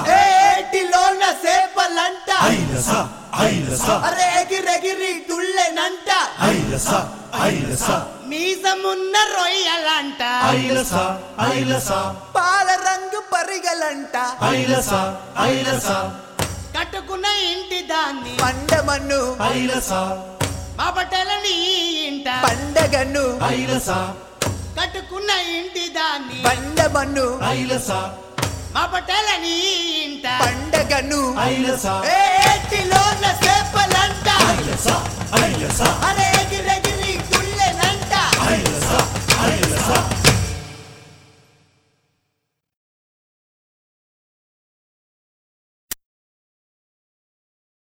ఏటిలోన సేపలంట ఐలస ఐలస అరే ఎగిరెగిరి తుళ్ళెనంట ఐలస ఐలస మీసమున్న రొయ్యలంట ఐలస ఐలస పాల రంగు పరిగలంట ఐలస ఐలస కట్టుకున్న ఇంటి దాన్ని పండమన్ను ఐలస మా బట్టలని ఇంట పండగను ఐలస కట్టుకున్న ఇంటి దాన్ని పండమన్ను ఐలస మా బట్టలని ఇంట పండగను ఐలస ఏటిలోన సేపలంట ఐలస ఐలస అరే ఎగిరి